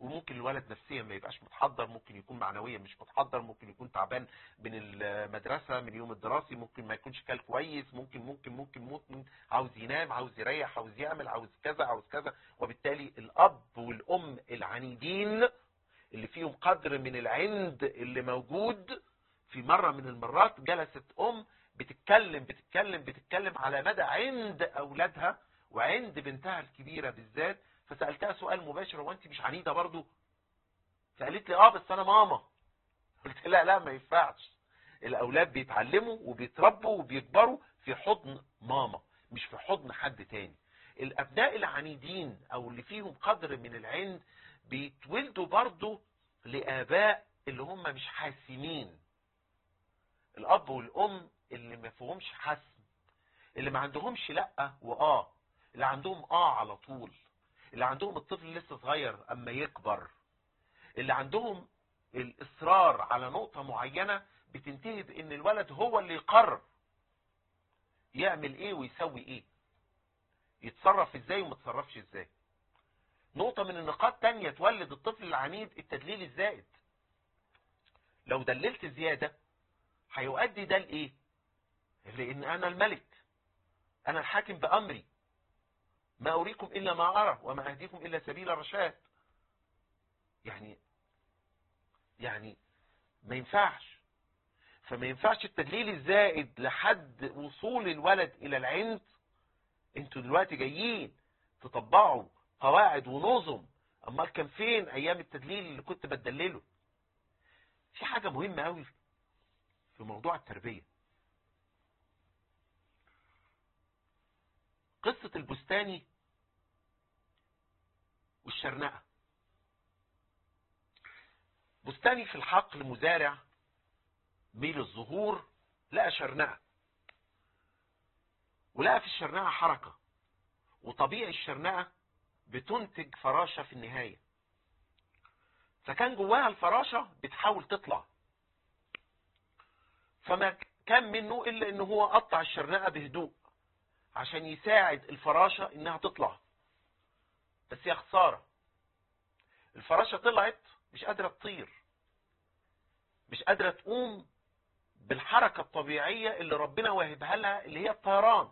وممكن الولد نفسيا ما يبقاش متحضر ممكن يكون معنويا مش متحضر ممكن يكون تعبان من المدرسة من اليوم الدراسي ممكن ما يكونش كال كويس ممكن ممكن ممكن ممكن عاوز ينام عاوز يريح عاوز يعمل عاوز كذا عاوز كذا وبالتالي الأب والأم العنيدين اللي فيهم قدر من العند اللي موجود في مرة من المرات جلست أم بتتكلم بتتكلم بتتكلم على مدى عند أولادها وعند بنتها الكبيرة بالذات فسألتها سؤال مباشر هو أنت مش عنيدة برضو فقالت لي اه بس أنا ماما قلت لا لا ما ينفعش الأولاد بيتعلموا وبيتربوا وبيكبروا في حضن ماما مش في حضن حد تاني الأبناء العنيدين أو اللي فيهم قدر من العند بيتولدوا برضو لآباء اللي هم مش حاسمين الأب والأم اللي ما فيهمش حسم اللي ما عندهمش لأ وآه اللي عندهم آه على طول اللي عندهم الطفل لسه صغير أما يكبر اللي عندهم الإصرار على نقطة معينة بتنتهي بأن الولد هو اللي يقرر يعمل إيه ويسوي إيه يتصرف إزاي وما يتصرفش إزاي نقطة من النقاط تانية تولد الطفل العنيد التدليل الزائد لو دللت زيادة هيؤدي ده لإيه لأن أنا الملك أنا الحاكم بأمري ما أريكم إلا ما أرى وما أهديكم إلا سبيل الرشاد يعني يعني ما ينفعش فما ينفعش التدليل الزائد لحد وصول الولد إلى العند انتوا دلوقتي جايين تطبقوا قواعد ونظم امال كان فين ايام التدليل اللي كنت بتدلله في حاجة مهمة قوي في موضوع التربية قصة البستاني والشرنقة بستاني في الحقل مزارع ميل الظهور لقى شرنقة ولقى في الشرنقة حركة وطبيعي الشرنقة بتنتج فراشة في النهاية فكان جواها الفراشة بتحاول تطلع فما كان منه إلا إنه هو قطع الشرنقة بهدوء عشان يساعد الفراشة إنها تطلع بس يا خسارة الفراشة طلعت مش قادرة تطير مش قادرة تقوم بالحركة الطبيعية اللي ربنا واهبها لها اللي هي الطيران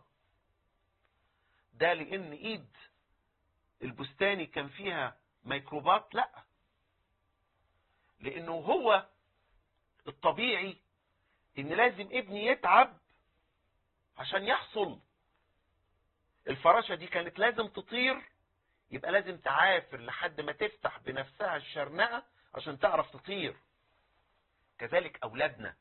ده لأن إيد البستاني كان فيها ميكروبات لا لأنه هو الطبيعي إن لازم ابني يتعب عشان يحصل الفراشة دي كانت لازم تطير يبقى لازم تعافر لحد ما تفتح بنفسها الشرنقة عشان تعرف تطير كذلك أولادنا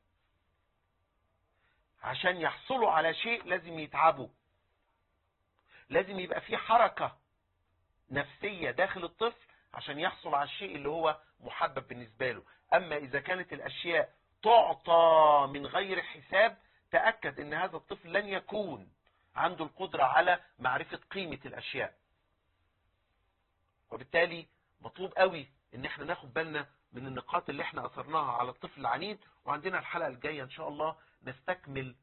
عشان يحصلوا على شيء لازم يتعبوا لازم يبقى في حركة نفسية داخل الطفل عشان يحصل على الشيء اللي هو محبب بالنسبة له أما إذا كانت الأشياء تعطى من غير حساب تأكد أن هذا الطفل لن يكون عنده القدرة على معرفة قيمة الأشياء وبالتالي مطلوب قوي ان احنا ناخد بالنا من النقاط اللي احنا اثرناها على الطفل العنيد وعندنا الحلقة الجاية ان شاء الله نستكمل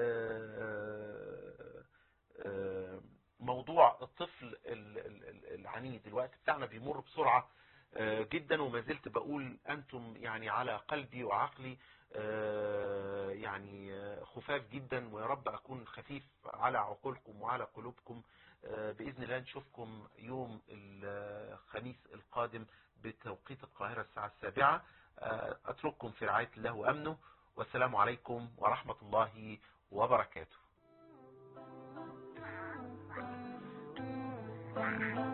موضوع الطفل العنيد الوقت بتاعنا بيمر بسرعة جدا وما زلت بقول انتم يعني على قلبي وعقلي يعني خفاف جدا ويا رب اكون خفيف على عقولكم وعلى قلوبكم بإذن الله نشوفكم يوم الخميس القادم بتوقيت القاهرة الساعة السابعة أترككم في رعاية الله وأمنه والسلام عليكم ورحمة الله وبركاته